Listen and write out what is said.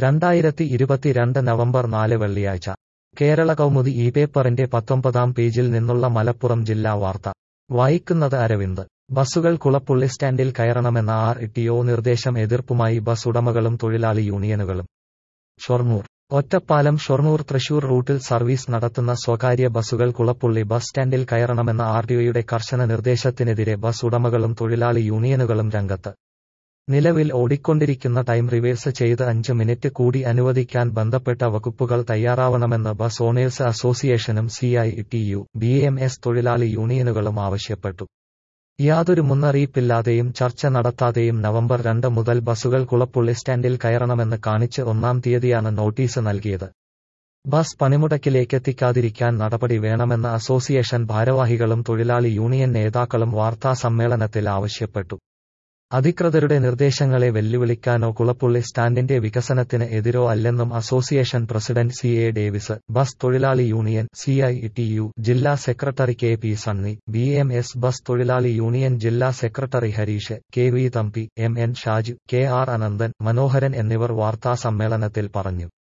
രണ്ടായിരത്തി ഇരുപത്തിരണ്ട് നവംബർ നാല് വെള്ളിയാഴ്ച കേരള കൗമുദി ഈ പേപ്പറിന്റെ പത്തൊമ്പതാം പേജിൽ നിന്നുള്ള മലപ്പുറം ജില്ലാ വാർത്ത വായിക്കുന്നത് അരവിന്ദ് ബസ്സുകൾ കുളപ്പുള്ളി സ്റ്റാൻഡിൽ കയറണമെന്ന ആർ ഇട്ടിഒ നിർദ്ദേശം എതിർപ്പുമായി ബസ് ഉടമകളും തൊഴിലാളി യൂണിയനുകളും ഷൊർണൂർ ഒറ്റപ്പാലം ഷൊർണൂർ തൃശൂർ റൂട്ടിൽ സർവീസ് നടത്തുന്ന സ്വകാര്യ ബസ്സുകൾ കുളപ്പുള്ളി ബസ് സ്റ്റാൻഡിൽ കയറണമെന്ന ആർടിഒയുടെ കർശന നിർദ്ദേശത്തിനെതിരെ ബസ് ഉടമകളും തൊഴിലാളി യൂണിയനുകളും രംഗത്ത് നിലവിൽ ഓടിക്കൊണ്ടിരിക്കുന്ന ടൈം റിവേഴ്സ് ചെയ്ത് അഞ്ച് മിനിറ്റ് കൂടി അനുവദിക്കാൻ ബന്ധപ്പെട്ട വകുപ്പുകൾ തയ്യാറാവണമെന്ന് ബസ് ഓണേഴ്സ് അസോസിയേഷനും C I T U B M S തൊഴിലാളി യൂണിയനുകളും ആവശ്യപ്പെട്ടു യാതൊരു മുന്നറിയിപ്പില്ലാതെയും ചർച്ച നടത്താതെയും നവംബർ രണ്ട് മുതൽ ബസ്സുകൾ കുളപ്പുള്ളി സ്റ്റാൻഡിൽ കയറണമെന്ന് കാണിച്ച് ഒന്നാം തീയതിയാണ് നോട്ടീസ് നൽകിയത് ബസ് പണിമുടക്കിലേക്കെത്തിക്കാതിരിക്കാൻ നടപടി വേണമെന്ന് അസോസിയേഷൻ ഭാരവാഹികളും തൊഴിലാളി യൂണിയൻ നേതാക്കളും വാർത്താ സമ്മേളനത്തിൽ ആവശ്യപ്പെട്ടു അധികൃതരുടെ നിർദ്ദേശങ്ങളെ വെല്ലുവിളിക്കാനോ കുളപ്പുള്ളി സ്റ്റാൻഡിന്റെ വികസനത്തിന് എതിരോ അല്ലെന്നും association president C A Davis bus തൊഴിലാളി union C I T U ജില്ലാ secretary K P Sunny B M S bus തൊഴിലാളി യൂണിയൻ ജില്ലാ secretary Harish K V Thampi M N Shaju K R Ananthan Manoharan എന്നിവർ വാർത്താ സമ്മേളനത്തിൽ പറഞ്ഞു